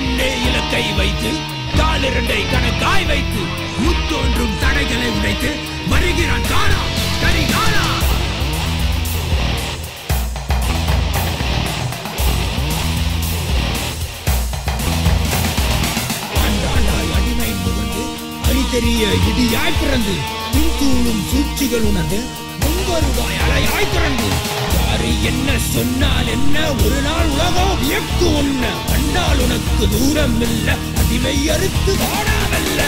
முன்னே இலக்கை வைத்து காலிரண்டை கணக்காய் வைத்து முத்தோன்றும் தடைகளை உடைத்து வருகிறான் காணா கரி காணா ஆண்டாண்டாய் அடிமை முகந்து அடி தெரிய இடியாய் பிறந்து பின்தூளும் சூழ்ச்சிகள் உணர்ந்து முன்வருவாய் அலையாய் திறந்து யாரு என்ன சொன்னால் என்ன ஒரு நாள் உலகம் வியக்கு உன்ன கண்டால் உனக்கு தூரம் இல்ல அடிமை அறுத்து வாடாமல்ல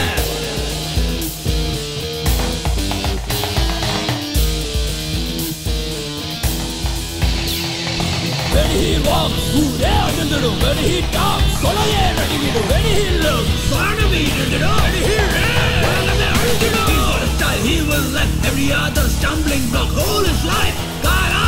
வெளியில் வாம் ஊரே அழுந்திடும் வெளியில் டாம் கொலையே நடிவிடும் வெளியில் வானமே இருந்திடும் வெளியில் உலகமே அழுந்திடும் He's got a style he will let every other stumbling block all his life காரா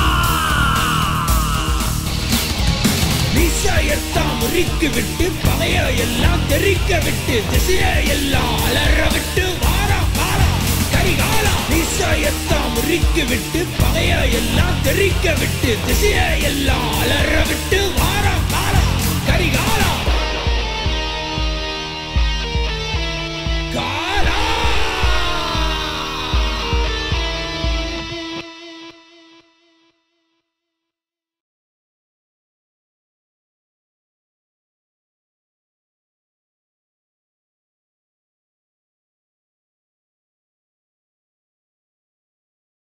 மீசையத்தான் முறிக்கு விட்டு பகைய எல்லாம் தெரிக்க விட்டு திசைய எல்லாம் அலற விட்டு வாரா வாரா கரிகாலா மீசையத்தான் முறிக்கு விட்டு பகைய எல்லாம் தெரிக்க விட்டு திசைய எல்லாம் அலற